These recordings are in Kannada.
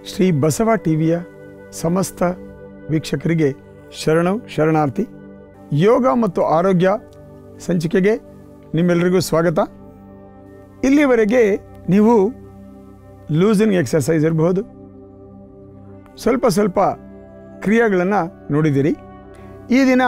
ಶ್ರೀ ಬಸವ ಟಿವಿಯ ಸಮಸ್ತ ವೀಕ್ಷಕರಿಗೆ ಶರಣು ಶರಣಾರ್ಥಿ ಯೋಗ ಮತ್ತು ಆರೋಗ್ಯ ಸಂಚಿಕೆಗೆ ನಿಮ್ಮೆಲ್ಲರಿಗೂ ಸ್ವಾಗತ ಇಲ್ಲಿವರೆಗೆ ನೀವು ಲೂಸಿಂಗ್ ಎಕ್ಸರ್ಸೈಸ್ ಇರಬಹುದು ಸ್ವಲ್ಪ ಸ್ವಲ್ಪ ಕ್ರಿಯೆಗಳನ್ನು ನೋಡಿದಿರಿ ಈ ದಿನ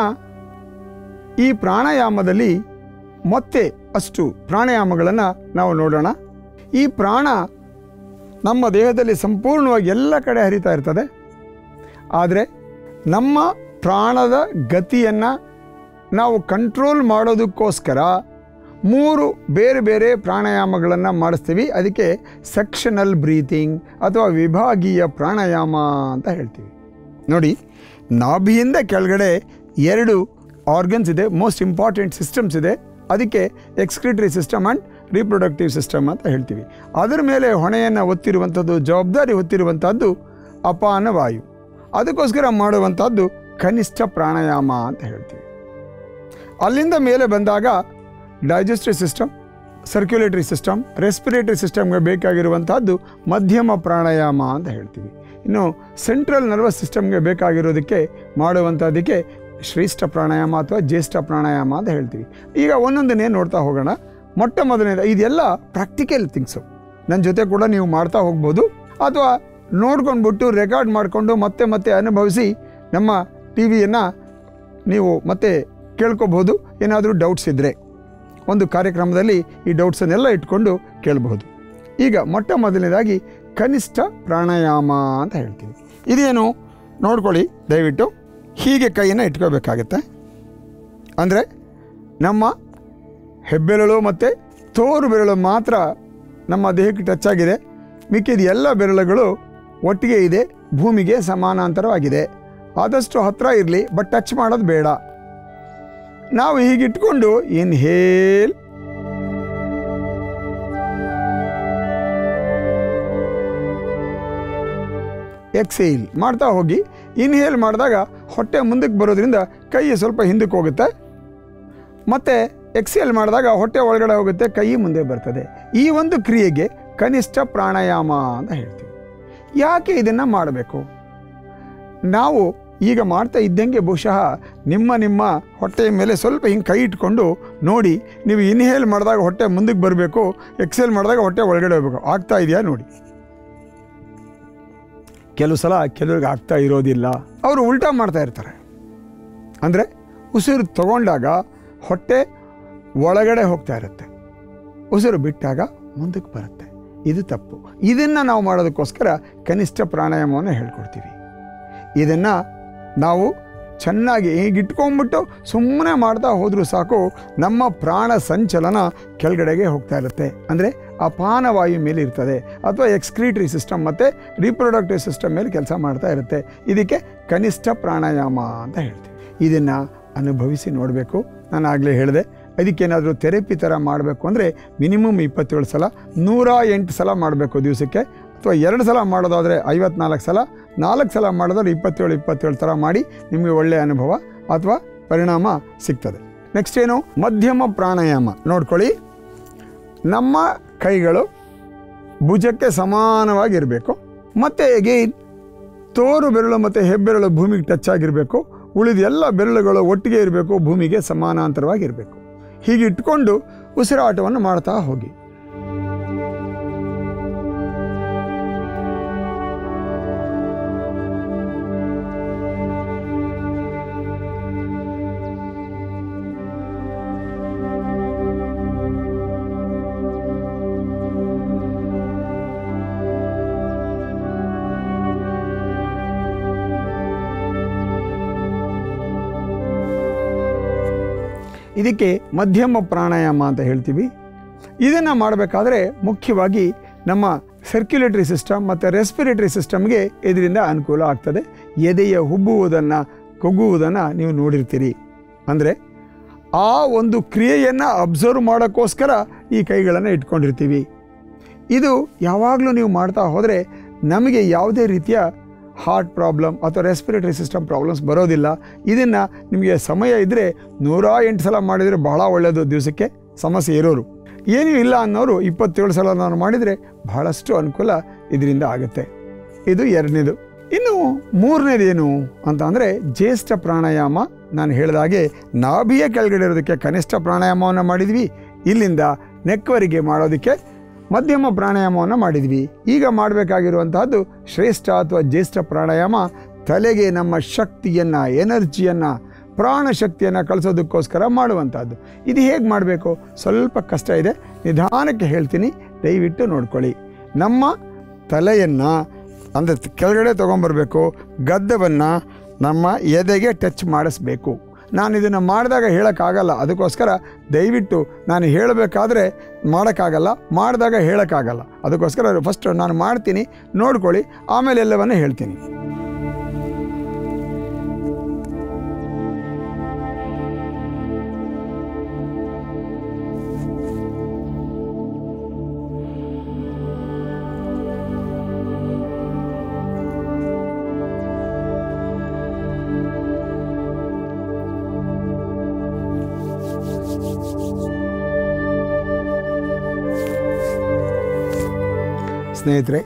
ಈ ಪ್ರಾಣಾಯಾಮದಲ್ಲಿ ಮತ್ತೆ ಅಷ್ಟು ಪ್ರಾಣಾಯಾಮಗಳನ್ನು ನಾವು ನೋಡೋಣ ಈ ಪ್ರಾಣ ನಮ್ಮ ದೇಹದಲ್ಲಿ ಸಂಪೂರ್ಣವಾಗಿ ಎಲ್ಲ ಕಡೆ ಹರಿತಾ ಇರ್ತದೆ ಆದರೆ ನಮ್ಮ ಪ್ರಾಣದ ಗತಿಯನ್ನು ನಾವು ಕಂಟ್ರೋಲ್ ಮಾಡೋದಕ್ಕೋಸ್ಕರ ಮೂರು ಬೇರೆ ಬೇರೆ ಪ್ರಾಣಾಯಾಮಗಳನ್ನು ಮಾಡಿಸ್ತೀವಿ ಅದಕ್ಕೆ ಸೆಕ್ಷನಲ್ ಬ್ರೀತಿಂಗ್ ಅಥವಾ ವಿಭಾಗೀಯ ಪ್ರಾಣಾಯಾಮ ಅಂತ ಹೇಳ್ತೀವಿ ನೋಡಿ ನಾಭಿಯಿಂದ ಕೆಳಗಡೆ ಎರಡು ಆರ್ಗನ್ಸ್ ಇದೆ ಮೋಸ್ಟ್ ಇಂಪಾರ್ಟೆಂಟ್ ಸಿಸ್ಟಮ್ಸ್ ಇದೆ ಅದಕ್ಕೆ excretory system and reproductive system ಅಂತ ಹೇಳ್ತೀವಿ ಅದರ ಮೇಲೆ ಹೊಣೆಯನ್ನು ಹೊತ್ತಿರುವಂಥದ್ದು ಜವಾಬ್ದಾರಿ ಹೊತ್ತಿರುವಂಥದ್ದು ಅಪಾನ ವಾಯು ಅದಕ್ಕೋಸ್ಕರ ಮಾಡುವಂಥದ್ದು ಕನಿಷ್ಠ ಪ್ರಾಣಾಯಾಮ ಅಂತ ಹೇಳ್ತೀವಿ ಅಲ್ಲಿಂದ ಮೇಲೆ ಬಂದಾಗ digestive system circulatory system respiratory ಸಿಸ್ಟಮ್ಗೆ ಬೇಕಾಗಿರುವಂಥದ್ದು ಮಧ್ಯಮ ಪ್ರಾಣಾಯಾಮ ಅಂತ ಹೇಳ್ತೀವಿ ಇನ್ನು ಸೆಂಟ್ರಲ್ ನರ್ವಸ್ ಸಿಸ್ಟಮ್ಗೆ ಬೇಕಾಗಿರೋದಕ್ಕೆ ಮಾಡುವಂಥದ್ದಕ್ಕೆ ಶ್ರೇಷ್ಠ ಪ್ರಾಣಾಯಾಮ ಅಥವಾ ಜ್ಯೇಷ್ಠ ಪ್ರಾಣಾಯಾಮ ಅಂತ ಹೇಳ್ತೀವಿ ಈಗ ಒಂದೊಂದನ್ನೇ ನೋಡ್ತಾ ಹೋಗೋಣ ಮೊಟ್ಟ ಮೊದಲನೇದು ಇದೆಲ್ಲ ಪ್ರಾಕ್ಟಿಕಲ್ ಥಿಂಗ್ಸು ನನ್ನ ಜೊತೆ ಕೂಡ ನೀವು ಮಾಡ್ತಾ ಹೋಗ್ಬೋದು ಅಥವಾ ನೋಡ್ಕೊಂಡ್ಬಿಟ್ಟು ರೆಕಾರ್ಡ್ ಮಾಡಿಕೊಂಡು ಮತ್ತೆ ಮತ್ತೆ ಅನುಭವಿಸಿ ನಮ್ಮ ಟಿ ವಿಯನ್ನು ನೀವು ಮತ್ತೆ ಕೇಳ್ಕೊಬೋದು ಏನಾದರೂ ಡೌಟ್ಸ್ ಇದ್ದರೆ ಒಂದು ಕಾರ್ಯಕ್ರಮದಲ್ಲಿ ಈ ಡೌಟ್ಸನ್ನೆಲ್ಲ ಇಟ್ಕೊಂಡು ಕೇಳಬಹುದು ಈಗ ಮೊಟ್ಟ ಮೊದಲನೇದಾಗಿ ಕನಿಷ್ಠ ಪ್ರಾಣಾಯಾಮ ಅಂತ ಹೇಳ್ತೀವಿ ಇದೇನು ನೋಡ್ಕೊಳ್ಳಿ ದಯವಿಟ್ಟು ಹೀಗೆ ಕೈಯನ್ನು ಇಟ್ಕೋಬೇಕಾಗತ್ತೆ ಅಂದರೆ ನಮ್ಮ ಹೆಬ್ಬೆರಳು ಮತ್ತು ತೋರು ಬೆರಳು ಮಾತ್ರ ನಮ್ಮ ದೇಹಕ್ಕೆ ಟಚ್ ಆಗಿದೆ ಮಿಕ್ಕಿದ ಎಲ್ಲ ಬೆರಳುಗಳು ಒಟ್ಟಿಗೆ ಇದೆ ಭೂಮಿಗೆ ಸಮಾನಾಂತರವಾಗಿದೆ ಆದಷ್ಟು ಹತ್ತಿರ ಇರಲಿ ಬಟ್ ಟಚ್ ಮಾಡೋದು ಬೇಡ ನಾವು ಹೀಗಿಟ್ಕೊಂಡು ಇನ್ಹೇಲ್ ಎಕ್ಸೇಲ್ ಮಾಡ್ತಾ ಹೋಗಿ ಇನ್ಹೇಲ್ ಮಾಡಿದಾಗ ಹೊಟ್ಟೆ ಮುಂದಕ್ಕೆ ಬರೋದ್ರಿಂದ ಕೈ ಸ್ವಲ್ಪ ಹಿಂದಕ್ಕೆ ಹೋಗುತ್ತೆ ಮತ್ತು ಎಕ್ಸೇಲ್ ಮಾಡಿದಾಗ ಹೊಟ್ಟೆ ಒಳಗಡೆ ಹೋಗುತ್ತೆ ಕೈ ಮುಂದೆ ಬರ್ತದೆ ಈ ಒಂದು ಕ್ರಿಯೆಗೆ ಕನಿಷ್ಠ ಪ್ರಾಣಾಯಾಮ ಅಂತ ಹೇಳ್ತೀವಿ ಯಾಕೆ ಇದನ್ನು ಮಾಡಬೇಕು ನಾವು ಈಗ ಮಾಡ್ತಾ ಇದ್ದಂಗೆ ಬಹುಶಃ ನಿಮ್ಮ ನಿಮ್ಮ ಹೊಟ್ಟೆಯ ಮೇಲೆ ಸ್ವಲ್ಪ ಹಿಂಗೆ ಕೈ ಇಟ್ಕೊಂಡು ನೋಡಿ ನೀವು ಇನ್ಹೇಲ್ ಮಾಡಿದಾಗ ಹೊಟ್ಟೆ ಮುಂದಕ್ಕೆ ಬರಬೇಕು ಎಕ್ಸೇಲ್ ಮಾಡಿದಾಗ ಹೊಟ್ಟೆ ಒಳಗಡೆ ಹೋಗ್ಬೇಕು ಆಗ್ತಾ ಇದೆಯಾ ನೋಡಿ ಕೆಲವು ಸಲ ಕೆಲವ್ರಿಗೆ ಆಗ್ತಾ ಇರೋದಿಲ್ಲ ಅವರು ಉಲ್ಟಾ ಮಾಡ್ತಾ ಇರ್ತಾರೆ ಅಂದರೆ ಉಸಿರು ತಗೊಂಡಾಗ ಹೊಟ್ಟೆ ಒಳಗಡೆ ಹೋಗ್ತಾ ಇರುತ್ತೆ ಉಸಿರು ಬಿಟ್ಟಾಗ ಮುಂದಕ್ಕೆ ಬರುತ್ತೆ ಇದು ತಪ್ಪು ಇದನ್ನು ನಾವು ಮಾಡೋದಕ್ಕೋಸ್ಕರ ಕನಿಷ್ಠ ಪ್ರಾಣಾಯಾಮವನ್ನು ಹೇಳ್ಕೊಡ್ತೀವಿ ಇದನ್ನು ನಾವು ಚೆನ್ನಾಗಿ ಹೀಗಿಟ್ಕೊಂಡ್ಬಿಟ್ಟು ಸುಮ್ಮನೆ ಮಾಡ್ತಾ ಹೋದರೂ ಸಾಕು ನಮ್ಮ ಪ್ರಾಣ ಸಂಚಲನ ಕೆಳಗಡೆಗೆ ಹೋಗ್ತಾ ಇರುತ್ತೆ ಅಂದರೆ ಅಪಾನವಾಯು ಮೇಲೆ ಇರ್ತದೆ ಅಥವಾ ಎಕ್ಸ್ಕ್ರೀಟರಿ ಸಿಸ್ಟಮ್ ಮತ್ತು ರೀಪ್ರೊಡಕ್ಟಿವ್ ಸಿಸ್ಟಮ್ ಮೇಲೆ ಕೆಲಸ ಮಾಡ್ತಾ ಇರುತ್ತೆ ಇದಕ್ಕೆ ಕನಿಷ್ಠ ಪ್ರಾಣಾಯಾಮ ಅಂತ ಹೇಳ್ತೀವಿ ಇದನ್ನು ಅನುಭವಿಸಿ ನೋಡಬೇಕು ನಾನು ಆಗಲೇ ಹೇಳಿದೆ ಅದಕ್ಕೇನಾದರೂ ಥೆರಪಿ ಥರ ಮಾಡಬೇಕು ಅಂದರೆ ಮಿನಿಮಮ್ ಇಪ್ಪತ್ತೇಳು ಸಲ ನೂರ ಎಂಟು ಸಲ ಮಾಡಬೇಕು ದಿವಸಕ್ಕೆ ಅಥವಾ ಎರಡು ಸಲ ಮಾಡೋದಾದರೆ ಐವತ್ನಾಲ್ಕು ಸಲ ನಾಲ್ಕು ಸಲ ಮಾಡೋದಾದ್ರೆ ಇಪ್ಪತ್ತೇಳು ಇಪ್ಪತ್ತೇಳು ಥರ ಮಾಡಿ ನಿಮಗೆ ಒಳ್ಳೆಯ ಅನುಭವ ಅಥವಾ ಪರಿಣಾಮ ಸಿಗ್ತದೆ ನೆಕ್ಸ್ಟ್ ಏನು ಮಧ್ಯಮ ಪ್ರಾಣಾಯಾಮ ನೋಡ್ಕೊಳ್ಳಿ ನಮ್ಮ ಕೈಗಳು ಭುಜಕ್ಕೆ ಸಮಾನವಾಗಿರಬೇಕು ಮತ್ತು ಎಗೈನ್ ತೋರು ಬೆರಳು ಮತ್ತು ಹೆಬ್ಬೆರಳು ಭೂಮಿಗೆ ಟಚ್ ಆಗಿರಬೇಕು ಉಳಿದ ಎಲ್ಲ ಬೆರಳುಗಳು ಒಟ್ಟಿಗೆ ಇರಬೇಕು ಭೂಮಿಗೆ ಸಮಾನಾಂತರವಾಗಿರಬೇಕು ಹೀಗೆ ಇಟ್ಕೊಂಡು ಉಸಿರಾಟವನ್ನು ಮಾಡ್ತಾ ಹೋಗಿ ಇದಕ್ಕೆ ಮಧ್ಯಮ ಪ್ರಾಣಾಯಾಮ ಅಂತ ಹೇಳ್ತೀವಿ ಇದನ್ನು ಮಾಡಬೇಕಾದ್ರೆ ಮುಖ್ಯವಾಗಿ ನಮ್ಮ ಸರ್ಕ್ಯುಲೇಟರಿ ಸಿಸ್ಟಮ್ ಮತ್ತು ರೆಸ್ಪಿರೇಟರಿ ಸಿಸ್ಟಮ್ಗೆ ಇದರಿಂದ ಅನುಕೂಲ ಆಗ್ತದೆ ಎದೆಯ ಹುಬ್ಬುವುದನ್ನು ಕೊಗ್ಗುವುದನ್ನು ನೀವು ನೋಡಿರ್ತೀರಿ ಅಂದರೆ ಆ ಒಂದು ಕ್ರಿಯೆಯನ್ನು ಅಬ್ಸರ್ವ್ ಮಾಡೋಕ್ಕೋಸ್ಕರ ಈ ಕೈಗಳನ್ನು ಇಟ್ಕೊಂಡಿರ್ತೀವಿ ಇದು ಯಾವಾಗಲೂ ನೀವು ಮಾಡ್ತಾ ಹೋದರೆ ನಮಗೆ ಯಾವುದೇ ರೀತಿಯ ಹಾರ್ಟ್ ಪ್ರಾಬ್ಲಮ್ ಅಥವಾ ರೆಸ್ಪಿರೇಟರಿ ಸಿಸ್ಟಮ್ ಪ್ರಾಬ್ಲಮ್ಸ್ ಬರೋದಿಲ್ಲ ಇದನ್ನು ನಿಮಗೆ ಸಮಯ ಇದ್ದರೆ ನೂರ ಎಂಟು ಸಲ ಮಾಡಿದರೆ ಬಹಳ ಒಳ್ಳೆಯದು ದಿವಸಕ್ಕೆ ಸಮಸ್ಯೆ ಇರೋರು ಏನೂ ಇಲ್ಲ ಅನ್ನೋರು ಇಪ್ಪತ್ತೇಳು ಸಲ ನಾನು ಮಾಡಿದರೆ ಬಹಳಷ್ಟು ಅನುಕೂಲ ಇದರಿಂದ ಆಗುತ್ತೆ ಇದು ಎರಡನೇದು ಇನ್ನು ಮೂರನೇದೇನು ಅಂತ ಅಂದರೆ ಜ್ಯೇಷ್ಠ ಪ್ರಾಣಾಯಾಮ ನಾನು ಹೇಳಿದ ಹಾಗೆ ನಾಭಿಯ ಕೆಳಗಡೆ ಇರೋದಕ್ಕೆ ಕನಿಷ್ಠ ಪ್ರಾಣಾಯಾಮವನ್ನು ಮಾಡಿದ್ವಿ ಇಲ್ಲಿಂದ ನೆಕ್ವರೆಗೆ ಮಾಡೋದಕ್ಕೆ ಮಧ್ಯಮ ಪ್ರಾಣಾಯಾಮವನ್ನು ಮಾಡಿದ್ವಿ ಈಗ ಮಾಡಬೇಕಾಗಿರುವಂತಹದ್ದು ಶ್ರೇಷ್ಠ ಅಥವಾ ಜ್ಯೇಷ್ಠ ಪ್ರಾಣಾಯಾಮ ತಲೆಗೆ ನಮ್ಮ ಶಕ್ತಿಯನ್ನು ಎನರ್ಜಿಯನ್ನು ಪ್ರಾಣ ಶಕ್ತಿಯನ್ನು ಕಳಿಸೋದಕ್ಕೋಸ್ಕರ ಮಾಡುವಂಥದ್ದು ಇದು ಹೇಗೆ ಮಾಡಬೇಕು ಸ್ವಲ್ಪ ಕಷ್ಟ ಇದೆ ನಿಧಾನಕ್ಕೆ ಹೇಳ್ತೀನಿ ದಯವಿಟ್ಟು ನೋಡ್ಕೊಳ್ಳಿ ನಮ್ಮ ತಲೆಯನ್ನು ಅಂದರೆ ಕೆಳಗಡೆ ತೊಗೊಂಬರ್ಬೇಕು ಗದ್ದವನ್ನು ನಮ್ಮ ಎದೆಗೆ ಟಚ್ ಮಾಡಿಸ್ಬೇಕು ನಾನು ಇದನ್ನು ಮಾಡಿದಾಗ ಹೇಳೋಕ್ಕಾಗಲ್ಲ ಅದಕ್ಕೋಸ್ಕರ ದಯವಿಟ್ಟು ನಾನು ಹೇಳಬೇಕಾದ್ರೆ ಮಾಡೋಕ್ಕಾಗಲ್ಲ ಮಾಡಿದಾಗ ಹೇಳೋಕ್ಕಾಗಲ್ಲ ಅದಕ್ಕೋಸ್ಕರ ಫಸ್ಟ್ ನಾನು ಮಾಡ್ತೀನಿ ನೋಡ್ಕೊಳ್ಳಿ ಆಮೇಲೆ ಎಲ್ಲವನ್ನು ಹೇಳ್ತೀನಿ ಸ್ನೇಹಿತರೆ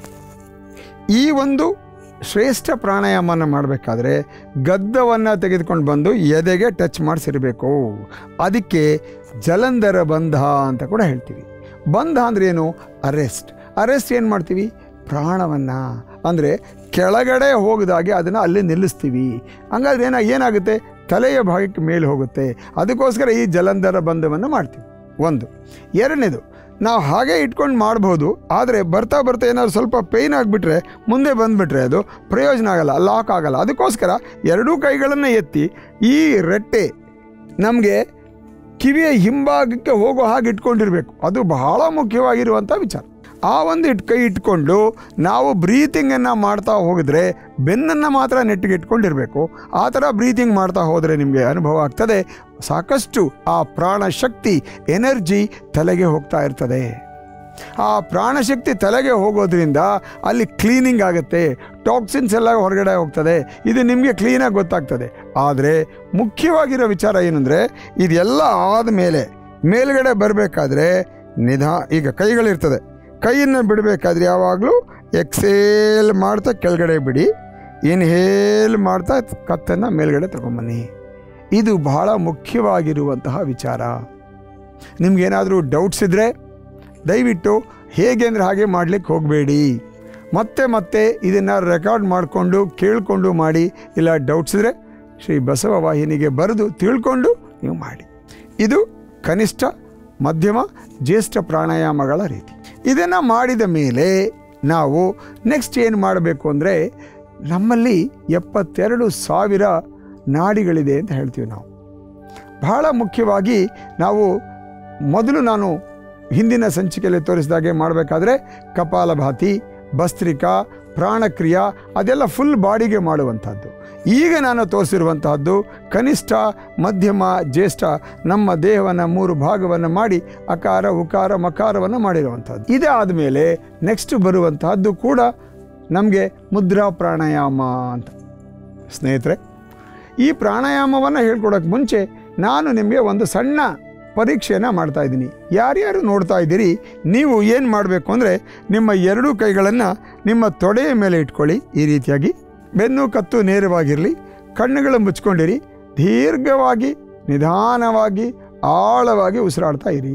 ಈ ಒಂದು ಶ್ರೇಷ್ಠ ಪ್ರಾಣಾಯಾಮನ ಮಾಡಬೇಕಾದ್ರೆ ಗದ್ದವನ್ನು ತೆಗೆದುಕೊಂಡು ಬಂದು ಎದೆಗೆ ಟಚ್ ಮಾಡಿಸಿರಬೇಕು ಅದಕ್ಕೆ ಜಲಂಧರ ಬಂಧ ಅಂತ ಕೂಡ ಹೇಳ್ತೀವಿ ಬಂಧ ಅಂದರೆ ಏನು ಅರೆಸ್ಟ್ ಅರೆಸ್ಟ್ ಏನು ಮಾಡ್ತೀವಿ ಪ್ರಾಣವನ್ನು ಅಂದರೆ ಕೆಳಗಡೆ ಹೋಗದಾಗೆ ಅದನ್ನು ಅಲ್ಲಿ ನಿಲ್ಲಿಸ್ತೀವಿ ಹಂಗಾದ್ರೆ ಏನ ಏನಾಗುತ್ತೆ ತಲೆಯ ಭಾಗಕ್ಕೆ ಮೇಲೆ ಹೋಗುತ್ತೆ ಅದಕ್ಕೋಸ್ಕರ ಈ ಜಲಂಧರ ಬಂಧವನ್ನು ಮಾಡ್ತೀವಿ ಒಂದು ಎರಡನೇದು ನಾವು ಹಾಗೆ ಇಟ್ಕೊಂಡು ಮಾಡ್ಬೋದು ಆದರೆ ಬರ್ತಾ ಬರ್ತಾ ಏನಾದ್ರು ಸ್ವಲ್ಪ ಪೇಯ್ನ್ ಆಗಿಬಿಟ್ರೆ ಮುಂದೆ ಬಂದುಬಿಟ್ರೆ ಅದು ಪ್ರಯೋಜನ ಆಗಲ್ಲ ಲಾಕ್ ಆಗಲ್ಲ ಅದಕ್ಕೋಸ್ಕರ ಎರಡೂ ಕೈಗಳನ್ನು ಎತ್ತಿ ಈ ರೆಟ್ಟೆ ನಮಗೆ ಕಿವಿಯ ಹಿಂಭಾಗಕ್ಕೆ ಹೋಗೋ ಹಾಗೆ ಇಟ್ಕೊಂಡಿರಬೇಕು ಅದು ಬಹಳ ಮುಖ್ಯವಾಗಿರುವಂಥ ವಿಚಾರ ಆ ಒಂದು ಇಟ್ ಕೈ ಇಟ್ಕೊಂಡು ನಾವು ಬ್ರೀತಿಂಗನ್ನು ಮಾಡ್ತಾ ಹೋಗಿದ್ರೆ ಬೆನ್ನನ್ನು ಮಾತ್ರ ನೆಟ್ಟಿಗೆ ಇಟ್ಕೊಂಡಿರಬೇಕು ಆ ಥರ ಬ್ರೀತಿಂಗ್ ಮಾಡ್ತಾ ಹೋದರೆ ನಿಮಗೆ ಅನುಭವ ಆಗ್ತದೆ ಸಾಕಷ್ಟು ಆ ಪ್ರಾಣ ಶಕ್ತಿ ಎನರ್ಜಿ ತಲೆಗೆ ಹೋಗ್ತಾ ಇರ್ತದೆ ಆ ಪ್ರಾಣಶಕ್ತಿ ತಲೆಗೆ ಹೋಗೋದ್ರಿಂದ ಅಲ್ಲಿ ಕ್ಲೀನಿಂಗ್ ಆಗುತ್ತೆ ಟಾಕ್ಸಿನ್ಸ್ ಎಲ್ಲ ಹೊರಗಡೆ ಹೋಗ್ತದೆ ಇದು ನಿಮಗೆ ಕ್ಲೀನಾಗಿ ಗೊತ್ತಾಗ್ತದೆ ಆದರೆ ಮುಖ್ಯವಾಗಿರೋ ವಿಚಾರ ಏನಂದರೆ ಇದೆಲ್ಲ ಆದಮೇಲೆ ಮೇಲ್ಗಡೆ ಬರಬೇಕಾದ್ರೆ ನಿಧಾ ಈಗ ಕೈಗಳಿರ್ತದೆ ಕೈಯನ್ನು ಬಿಡಬೇಕಾದ್ರೆ ಯಾವಾಗಲೂ ಎಕ್ಸೇಲ್ ಮಾಡ್ತಾ ಕೆಳಗಡೆ ಬಿಡಿ ಇನ್ಹೇಲ್ ಮಾಡ್ತಾ ಕತ್ತನ್ನು ಮೇಲ್ಗಡೆ ತಗೊಂಬನ್ನಿ ಇದು ಬಹಳ ಮುಖ್ಯವಾಗಿರುವಂತಹ ವಿಚಾರ ನಿಮಗೇನಾದರೂ ಡೌಟ್ಸ್ ಇದ್ದರೆ ದಯವಿಟ್ಟು ಹೇಗೆ ಅಂದರೆ ಹಾಗೆ ಮಾಡಲಿಕ್ಕೆ ಹೋಗಬೇಡಿ ಮತ್ತೆ ಮತ್ತೆ ಇದನ್ನು ರೆಕಾರ್ಡ್ ಮಾಡಿಕೊಂಡು ಕೇಳಿಕೊಂಡು ಮಾಡಿ ಇಲ್ಲ ಡೌಟ್ಸ್ ಇದ್ದರೆ ಶ್ರೀ ಬಸವ ವಾಹಿನಿಗೆ ಬರೆದು ತಿಳ್ಕೊಂಡು ನೀವು ಮಾಡಿ ಇದು ಕನಿಷ್ಠ ಮಧ್ಯಮ ಜ್ಯೇಷ್ಠ ಪ್ರಾಣಾಯಾಮಗಳ ರೀತಿ ಇದನ್ನು ಮಾಡಿದ ಮೇಲೆ ನಾವು ನೆಕ್ಸ್ಟ್ ಏನು ಮಾಡಬೇಕು ಅಂದರೆ ನಮ್ಮಲ್ಲಿ ಎಪ್ಪತ್ತೆರಡು ಸಾವಿರ ನಾಡಿಗಳಿದೆ ಅಂತ ಹೇಳ್ತೀವಿ ನಾವು ಬಹಳ ಮುಖ್ಯವಾಗಿ ನಾವು ಮೊದಲು ನಾನು ಹಿಂದಿನ ಸಂಚಿಕೆಯಲ್ಲಿ ತೋರಿಸಿದಾಗೆ ಮಾಡಬೇಕಾದ್ರೆ ಕಪಾಲಭಾತಿ ಭಸ್ತ್ರಿಕಾ ಪ್ರಾಣಕ್ರಿಯಾ ಅದೆಲ್ಲ ಫುಲ್ ಬಾಡಿಗೆ ಮಾಡುವಂಥದ್ದು ಈಗ ನಾನು ತೋರಿಸಿರುವಂತಹದ್ದು ಕನಿಷ್ಠ ಮಧ್ಯಮ ಜ್ಯೇಷ್ಠ ನಮ್ಮ ದೇಹವನ್ನು ಮೂರು ಭಾಗವನ್ನು ಮಾಡಿ ಅಕಾರ ಉಕಾರ ಮಕಾರವನ್ನು ಮಾಡಿರುವಂಥದ್ದು ಇದೇ ಆದಮೇಲೆ ನೆಕ್ಸ್ಟ್ ಬರುವಂತಹದ್ದು ಕೂಡ ನಮಗೆ ಮುದ್ರಾ ಪ್ರಾಣಾಯಾಮ ಅಂತ ಸ್ನೇಹಿತರೆ ಈ ಪ್ರಾಣಾಯಾಮವನ್ನು ಹೇಳ್ಕೊಡೋಕ್ಕೆ ಮುಂಚೆ ನಾನು ನಿಮಗೆ ಒಂದು ಸಣ್ಣ ಪರೀಕ್ಷೆಯನ್ನು ಮಾಡ್ತಾ ಇದ್ದೀನಿ ಯಾರ್ಯಾರು ನೋಡ್ತಾ ಇದ್ದೀರಿ ನೀವು ಏನು ಮಾಡಬೇಕು ಅಂದರೆ ನಿಮ್ಮ ಎರಡೂ ಕೈಗಳನ್ನು ನಿಮ್ಮ ತೊಡೆಯ ಮೇಲೆ ಇಟ್ಕೊಳ್ಳಿ ಈ ರೀತಿಯಾಗಿ ಬೆನ್ನು ಕತ್ತು ನೇರವಾಗಿರಲಿ ಕಣ್ಣುಗಳು ಮುಚ್ಕೊಂಡಿರಿ ದೀರ್ಘವಾಗಿ ನಿಧಾನವಾಗಿ ಆಳವಾಗಿ ಉಸಿರಾಡ್ತಾ ಇರಿ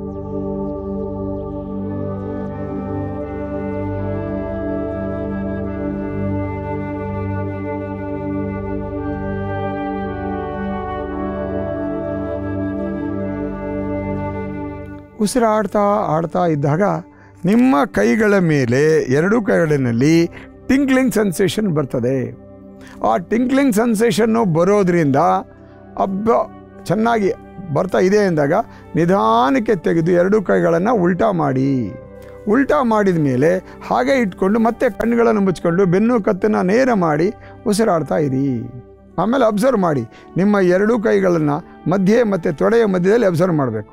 ಉಸಿರಾಡ್ತಾ ಆಡ್ತಾ ಇದ್ದಾಗ ನಿಮ್ಮ ಕೈಗಳ ಮೇಲೆ ಎರಡೂ ಕೈಗಳಿನಲ್ಲಿ ಟಿಂಕ್ಲಿಂಗ್ ಸೆನ್ಸೇಷನ್ ಬರ್ತದೆ ಆ ಟಿಂಕ್ಲಿಂಗ್ ಸೆನ್ಸೇಷನ್ನು ಬರೋದ್ರಿಂದ ಹಬ್ಬ ಚೆನ್ನಾಗಿ ಬರ್ತಾ ಇದೆ ಎಂದಾಗ ನಿಧಾನಕ್ಕೆ ತೆಗೆದು ಎರಡೂ ಕೈಗಳನ್ನು ಉಲ್ಟಾ ಮಾಡಿ ಉಲ್ಟಾ ಮಾಡಿದ ಮೇಲೆ ಹಾಗೆ ಇಟ್ಕೊಂಡು ಮತ್ತೆ ಕಣ್ಣುಗಳನ್ನು ಮುಚ್ಕೊಂಡು ಬೆನ್ನು ಕತ್ತನ್ನು ನೇರ ಮಾಡಿ ಉಸಿರಾಡ್ತಾ ಇರಿ ಆಮೇಲೆ ಅಬ್ಸರ್ವ್ ಮಾಡಿ ನಿಮ್ಮ ಎರಡೂ ಕೈಗಳನ್ನು ಮಧ್ಯೆ ಮತ್ತು ತೊಡೆಯ ಮಧ್ಯದಲ್ಲಿ ಅಬ್ಸರ್ವ್ ಮಾಡಬೇಕು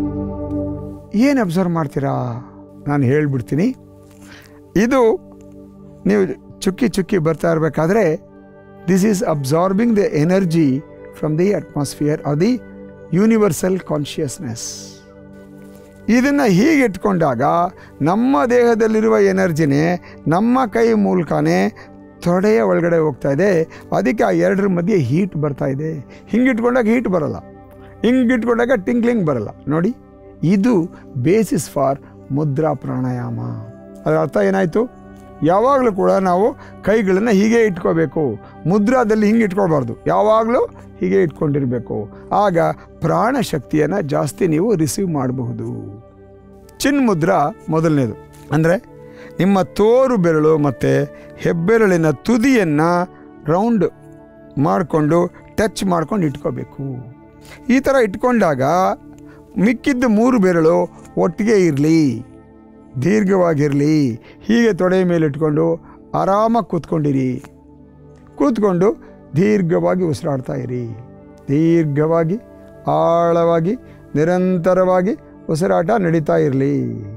ಏನು ಅಬ್ಸರ್ವ್ ಮಾಡ್ತೀರಾ ನಾನು ಹೇಳ್ಬಿಡ್ತೀನಿ ಇದು ನೀವು ಚುಕ್ಕಿ ಚುಕ್ಕಿ ಬರ್ತಾ ಇರಬೇಕಾದ್ರೆ this is absorbing the energy from the atmosphere of the universal consciousness ಇದನ್ನು ಹೀಗೆ ಇಟ್ಕೊಂಡಾಗ ನಮ್ಮ ದೇಹದಲ್ಲಿರುವ ಎನರ್ಜಿನೇ ನಮ್ಮ ಕೈ ಮೂಲಕನೇ ತೊಡೆಯ ಒಳಗಡೆ ಹೋಗ್ತಾ ಇದೆ ಅದಕ್ಕೆ ಆ ಎರಡರ ಮಧ್ಯೆ ಹೀಟ್ ಬರ್ತಾ ಇದೆ ಹಿಂಗೆ ಇಟ್ಕೊಂಡಾಗ ಹೀಟ್ ಬರಲ್ಲ ಹಿಂಗೆ ಇಟ್ಕೊಂಡಾಗ ಟಿಂಕ್ಲಿಂಗ್ ಬರಲ್ಲ ನೋಡಿ ಇದು ಬೇಸಿಸ್ ಫಾರ್ ಮುದ್ರಾ ಪ್ರಾಣಾಯಾಮ ಅದರ ಅರ್ಥ ಏನಾಯಿತು ಯಾವಾಗಲೂ ಕೂಡ ನಾವು ಕೈಗಳನ್ನು ಹೀಗೆ ಇಟ್ಕೋಬೇಕು ಮುದ್ರಾದಲ್ಲಿ ಹಿಂಗೆ ಇಟ್ಕೊಳ್ಬಾರ್ದು ಯಾವಾಗಲೂ ಹೀಗೆ ಇಟ್ಕೊಂಡಿರಬೇಕು ಆಗ ಪ್ರಾಣ ಶಕ್ತಿಯನ್ನು ಜಾಸ್ತಿ ನೀವು ರಿಸೀವ್ ಮಾಡಬಹುದು ಚಿನ್ಮುದ್ರಾ ಮೊದಲನೇದು ಅಂದರೆ ನಿಮ್ಮ ತೋರು ಬೆರಳು ಮತ್ತು ಹೆಬ್ಬೆರಳಿನ ತುದಿಯನ್ನು ರೌಂಡ್ ಮಾಡಿಕೊಂಡು ಟಚ್ ಮಾಡ್ಕೊಂಡು ಇಟ್ಕೋಬೇಕು ಈ ಥರ ಇಟ್ಕೊಂಡಾಗ ಮಿಕ್ಕಿದ್ದ ಮೂರು ಬೆರಳು ಒಟ್ಟಿಗೆ ಇರಲಿ ದೀರ್ಘವಾಗಿರಲಿ ಹೀಗೆ ತೊಡೆ ಮೇಲೆ ಇಟ್ಕೊಂಡು ಆರಾಮಾಗಿ ಕೂತ್ಕೊಂಡಿರಿ ಕೂತ್ಕೊಂಡು ದೀರ್ಘವಾಗಿ ಉಸಿರಾಡ್ತಾ ಇರಿ ದೀರ್ಘವಾಗಿ ಆಳವಾಗಿ ನಿರಂತರವಾಗಿ ಉಸಿರಾಟ ನಡೀತಾ ಇರಲಿ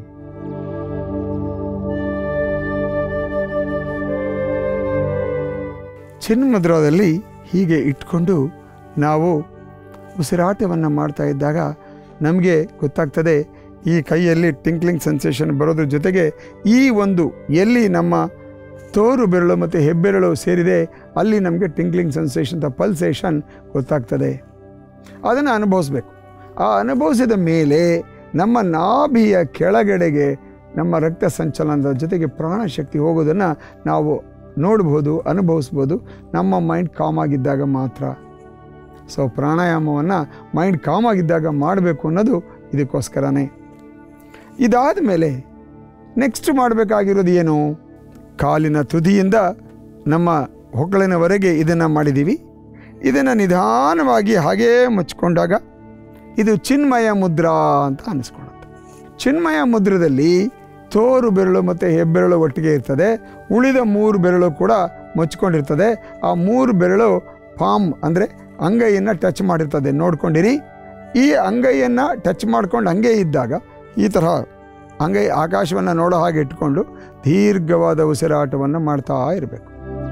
ಚಿನ್ಮುದ್ರದಲ್ಲಿ ಹೀಗೆ ಇಟ್ಕೊಂಡು ನಾವು ಉಸಿರಾಟವನ್ನು ಮಾಡ್ತಾ ಇದ್ದಾಗ ನಮಗೆ ಗೊತ್ತಾಗ್ತದೆ ಈ ಕೈಯಲ್ಲಿ ಟಿಂಕ್ಲಿಂಗ್ ಸೆನ್ಸೇಷನ್ ಬರೋದ್ರ ಜೊತೆಗೆ ಈ ಒಂದು ಎಲ್ಲಿ ನಮ್ಮ ತೋರು ಬೆರಳು ಮತ್ತು ಹೆಬ್ಬೆರಳು ಸೇರಿದೆ ಅಲ್ಲಿ ನಮಗೆ ಟಿಂಕ್ಲಿಂಗ್ ಸೆನ್ಸೇಷನ್ ಪಲ್ಸೇಷನ್ ಗೊತ್ತಾಗ್ತದೆ ಅದನ್ನು ಅನುಭವಿಸ್ಬೇಕು ಆ ಅನುಭವಿಸಿದ ಮೇಲೆ ನಮ್ಮ ನಾಭಿಯ ಕೆಳಗಡೆಗೆ ನಮ್ಮ ರಕ್ತ ಸಂಚಲನದ ಜೊತೆಗೆ ಪ್ರಾಣಶಕ್ತಿ ಹೋಗೋದನ್ನು ನಾವು ನೋಡ್ಬೋದು ಅನುಭವಿಸ್ಬೋದು ನಮ್ಮ ಮೈಂಡ್ ಕಾಮ್ ಆಗಿದ್ದಾಗ ಮಾತ್ರ ಸೊ ಪ್ರಾಣಾಯಾಮವನ್ನು ಮೈಂಡ್ ಕಾಮ್ ಆಗಿದ್ದಾಗ ಮಾಡಬೇಕು ಅನ್ನೋದು ಇದಕ್ಕೋಸ್ಕರನೇ ಇದಾದ ಮೇಲೆ ನೆಕ್ಸ್ಟ್ ಮಾಡಬೇಕಾಗಿರೋದು ಏನು ಕಾಲಿನ ತುದಿಯಿಂದ ನಮ್ಮ ಹೊಕ್ಕಳಿನವರೆಗೆ ಇದನ್ನು ಮಾಡಿದ್ದೀವಿ ಇದನ್ನು ನಿಧಾನವಾಗಿ ಹಾಗೇ ಮುಚ್ಕೊಂಡಾಗ ಇದು ಚಿನ್ಮಯ ಮುದ್ರಾ ಅಂತ ಅನಿಸ್ಕೊಳ್ಳುತ್ತೆ ಚಿನ್ಮಯ ಮುದ್ರದಲ್ಲಿ ತೋರು ಬೆರಳು ಮತ್ತು ಹೆಬ್ಬೆರಳು ಒಟ್ಟಿಗೆ ಇರ್ತದೆ ಉಳಿದ ಮೂರು ಬೆರಳು ಕೂಡ ಮುಚ್ಕೊಂಡಿರ್ತದೆ ಆ ಮೂರು ಬೆರಳು ಪಾಮ್ ಅಂದರೆ ಅಂಗೈಯನ್ನು ಟಚ್ ಮಾಡಿರ್ತದೆ ನೋಡ್ಕೊಂಡಿರಿ ಈ ಅಂಗೈಯನ್ನು ಟಚ್ ಮಾಡ್ಕೊಂಡು ಹಂಗೆ ಇದ್ದಾಗ ಈ ತರಹ ಅಂಗೈ ಆಕಾಶವನ್ನು ನೋಡೋ ಹಾಗೆ ಇಟ್ಕೊಂಡು ದೀರ್ಘವಾದ ಉಸಿರಾಟವನ್ನು ಮಾಡ್ತಾ ಇರಬೇಕು